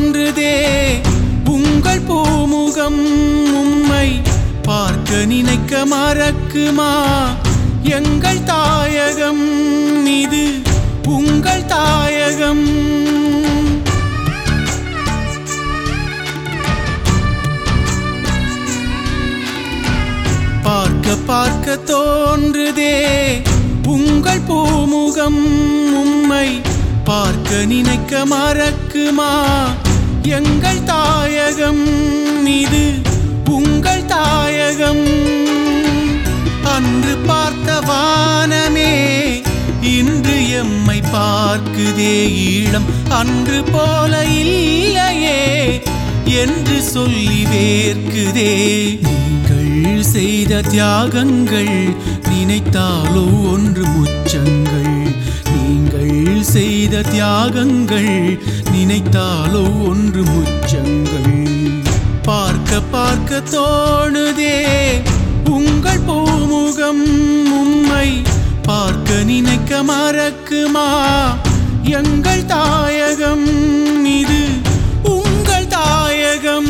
தோன்றுதே உங்கள் பூமுகம் உம்மை பார்க்க நினைக்க மறக்குமா எங்கள் தாயகம் இது உங்கள் தாயகம் பார்க்க பார்க்க தோன்றுதே உங்கள் பூமுகம் உம்மை பார்க்க நினைக்க மறக்குமா எங்கள் தாயகம் இது உங்கள் தாயகம் அன்று பார்த்த வானமே இன்று எம்மை பார்க்குதே ஈழம் அன்று போல இல்லையே என்று சொல்லி வேர்க்குதே நீங்கள் செய்த தியாகங்கள் நினைத்தாலோ ஒன்று முச்சங்கள் நீங்கள் செய்த தியாகங்கள் நினைத்தாலோ ஒன்று முச்சங்கள் பார்க்க பார்க்க தோணுதே உங்கள் பூமுகம் உம்மை பார்க்க நினைக்க மறக்குமா எங்கள் தாயகம் இது உங்கள் தாயகம்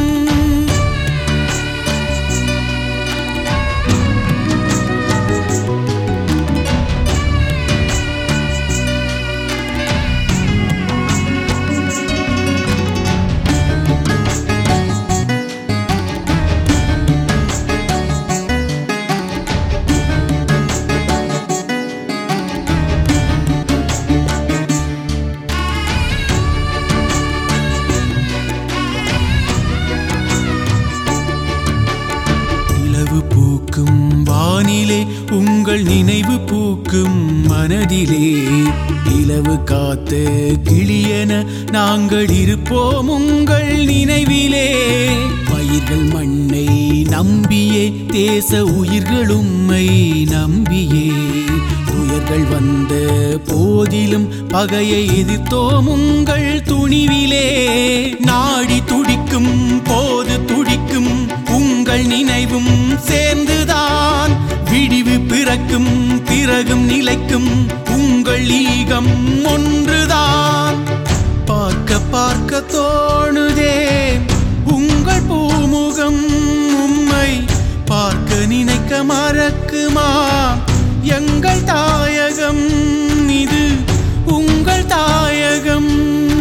நிலவு பூக்கும் வானிலே உங்கள் நினைவு பூக்கும் மனதிலே நிலவு காத்த கிளியென நாங்கள் இருப்போம் உங்கள் நினைவிலே பயிர்கள் மண்ணை நம்பியே தேச உயிர்கள் உம்மை நம்பியே துயர்கள் வந்த போதிலும் பகையை எதிர்த்தோம் உங்கள் துணிவிலே நாடி துடிக்கும் போது துடிக்கும் உங்கள் நினைவும் சேர்ந்துதான் விடிவு பிறக்கும் பிறகும் நிலைக்கும் உங்கள் ஈகம் ஒன்றுதான் பார்க்க பார்க்க தோணுதே உங்கள் பூமுகம் உம்மை பார்க்க நினைக்க மறக்குமா எங்கள் தாயகம் இது உங்கள் தாயகம்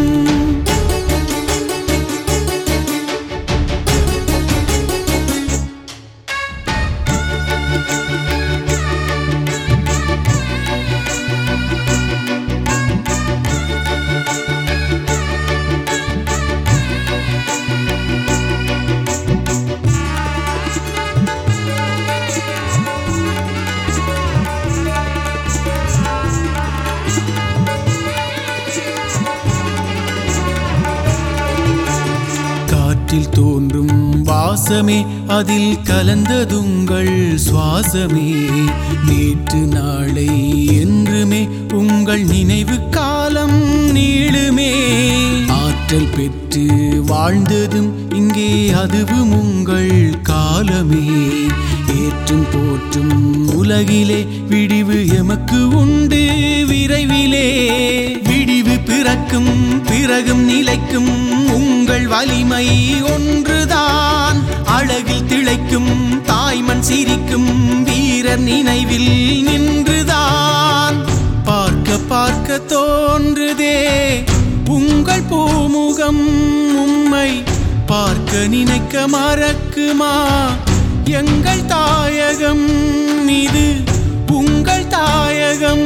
காற்றில் தோன்றும் வாசமே அதில் கலந்ததுங்கள் சுவாசமே நேற்று நாளை என்றுமே உங்கள் நினைவு காலம் நீளுமே ஆற்றல் பெற்று வாழ்ந்ததும் இங்கே அதுவும் உங்கள் காலமே ஏற்றும் போற்றும் உலகிலே விடிவு எமக்கு உண்டு விரைவிலே விடிவு பிறக்கும் பிறகும் நிலைக்கும் உங்கள் வலிமை ஒன்றுதான் அழகில் திளைக்கும் தாய்மண் சிரிக்கும் வீரர் நினைவில் நின்றுதான் பார்க்க பார்க்க தோன்றுதே உங்கள் பூமுகம் உம்மை பார்க்க நினைக்க மறக்குமா எங்கள் தாயகம் இது உங்கள் தாயகம்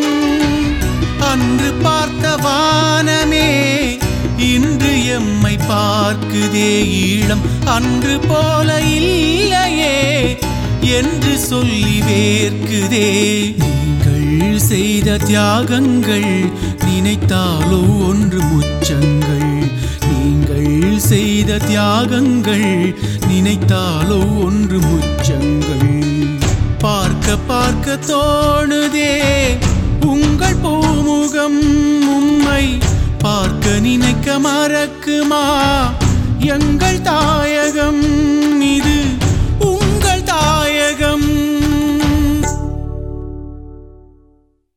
அன்று பார்த்த வானமே இன்று எம்மை பார்க்குதே ஈழம் அன்று போல இல்லையே என்று சொல்லி வேர்க்குதே நீங்கள் செய்த தியாகங்கள் நினைத்தாலோ ஒன்று முச்சங்கள் நீங்கள் செய்த தியாகங்கள் நினைத்தாலோ ஒன்று முச்சங்கள் பார்க்க பார்க்க தோணுதே உங்கள் பூமுகம் உம்மை பார்க்க நினைக்க மறக்குமா எங்கள் தாயகம்